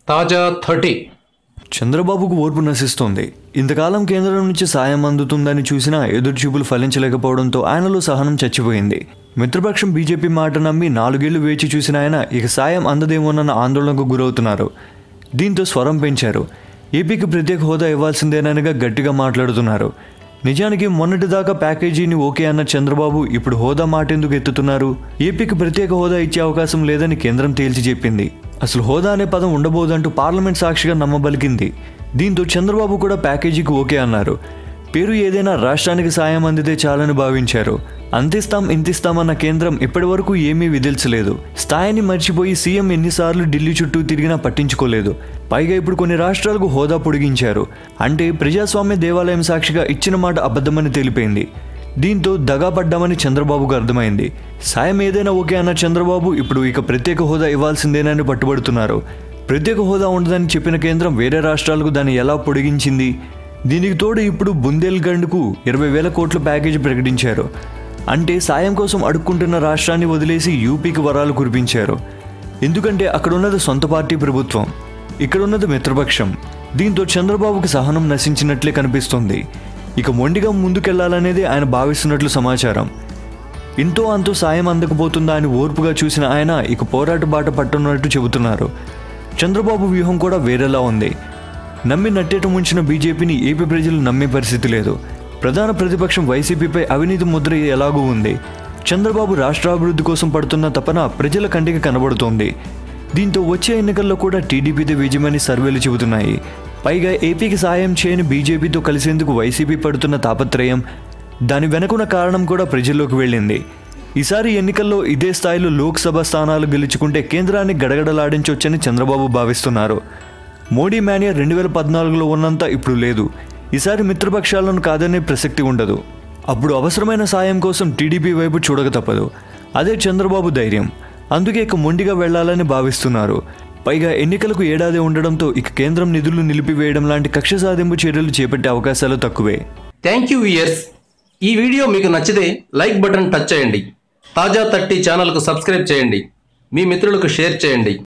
తాజా థర్టీ చంద్రబాబుకు ఓర్పు నశిస్తోంది ఇంతకాలం కేంద్రం నుంచి సాయం అందుతుందని చూసినా ఎదురుచూపులు ఫలించలేకపోవడంతో ఆయనలో సహనం చచ్చిపోయింది మిత్రపక్షం బీజేపీ మాట నమ్మి నాలుగేళ్లు వేచి చూసిన ఆయన ఇక సాయం అందదేమోనన్న ఆందోళనకు గురవుతున్నారు దీంతో స్వరం పెంచారు ఏపీకి ప్రత్యేక హోదా ఇవ్వాల్సిందేననిగా గట్టిగా మాట్లాడుతున్నారు నిజానికి మొన్నటిదాకా ప్యాకేజీని ఓకే అన్న చంద్రబాబు ఇప్పుడు హోదా మాట ఎందుకు ఎత్తుతున్నారు ఏపీకి ప్రత్యేక హోదా ఇచ్చే అవకాశం లేదని కేంద్రం తేల్చి చెప్పింది అసలు హోదా అనే పదం ఉండబోదంటూ పార్లమెంట్ సాక్షిగా నమ్మబలికింది దీంతో చంద్రబాబు కూడా ప్యాకేజీకి ఓకే అన్నారు పేరు ఏదైనా రాష్ట్రానికి సాయం అందితే చాలని భావించారు అంతిస్తాం ఇంతిస్తామన్న కేంద్రం ఇప్పటివరకు ఏమీ విధిల్చలేదు స్థాయిని మర్చిపోయి సీఎం ఎన్నిసార్లు ఢిల్లీ చుట్టూ తిరిగినా పట్టించుకోలేదు పైగా ఇప్పుడు కొన్ని రాష్ట్రాలకు హోదా పొడిగించారు అంటే ప్రజాస్వామ్య దేవాలయం సాక్షిగా ఇచ్చిన మాట అబద్ధమని తెలిపింది దీంతో దగా పడ్డామని చంద్రబాబుకు అర్థమైంది సాయం ఏదైనా ఓకే అన్న చంద్రబాబు ఇప్పుడు ఇక ప్రత్యేక హోదా ఇవ్వాల్సిందేనని పట్టుబడుతున్నారు ప్రత్యేక హోదా ఉండదని చెప్పిన కేంద్రం వేరే రాష్ట్రాలకు దాన్ని ఎలా పొడిగించింది దీనికి తోడు ఇప్పుడు బుందేల్ఖండ్కు ఇరవై వేల కోట్ల ప్యాకేజీ ప్రకటించారు అంటే సాయం కోసం అడుక్కుంటున్న రాష్ట్రాన్ని వదిలేసి యూపీకి వరాలు కురిపించారు ఎందుకంటే అక్కడ ఉన్నది సొంత పార్టీ ప్రభుత్వం ఇక్కడ ఉన్నది మిత్రపక్షం దీంతో చంద్రబాబుకి సహనం నశించినట్లే కనిపిస్తోంది ఇక మొండిగా ముందుకెళ్లాలనేది ఆయన భావిస్తున్నట్లు సమాచారం ఇంతో అంతో సాయం అందకపోతుందా అని ఓర్పుగా చూసిన ఆయన ఇక పోరాట బాట పట్టున్నట్టు చెబుతున్నారు చంద్రబాబు వ్యూహం కూడా వేరేలా ఉంది నమ్మి నట్టేట ముంచిన బీజేపీని ఏపీ ప్రజలు నమ్మే పరిస్థితి లేదు ప్రధాన ప్రతిపక్షం వైసీపీపై అవినీతి ముద్ర ఎలాగూ ఉంది చంద్రబాబు రాష్ట్రాభివృద్ధి కోసం పడుతున్న తపన ప్రజల కంటికి కనబడుతోంది దీంతో వచ్చే ఎన్నికల్లో కూడా టీడీపీదే విజయమని సర్వేలు చెబుతున్నాయి పైగా ఏపీకి సాయం చేయని బీజేపీతో కలిసేందుకు వైసీపీ పడుతున్న తాపత్రయం దాని వెనుకున్న కారణం కూడా ప్రజల్లోకి వెళ్ళింది ఈసారి ఎన్నికల్లో ఇదే స్థాయిలో లోక్సభ స్థానాలు గెలుచుకుంటే కేంద్రాన్ని గడగడలాడించవచ్చని చంద్రబాబు భావిస్తున్నారు మోడీ మేనియా రెండు వేల పద్నాలుగులో ఉన్నంత ఇప్పుడు లేదు ఈసారి మిత్రపక్షాలను కాదనే ప్రసక్తి ఉండదు అప్పుడు అవసరమైన సాయం కోసం టీడీపీ వైపు చూడక తప్పదు అదే చంద్రబాబు ధైర్యం అందుకే ఇక మొండిగా వెళ్లాలని భావిస్తున్నారు పైగా ఎన్నికలకు ఏడాది ఉండడంతో ఇక కేంద్రం నిధులు నిలిపివేయడం లాంటి కక్ష సాధింపు చర్యలు చేపట్టే అవకాశాలు తక్కువే థ్యాంక్ యూ ఇయర్స్ ఈ వీడియో మీకు నచ్చితే లైక్ బటన్ టచ్ చేయండి తాజా థర్టీ ఛానల్కు సబ్స్క్రైబ్ చేయండి మీ మిత్రులకు షేర్ చేయండి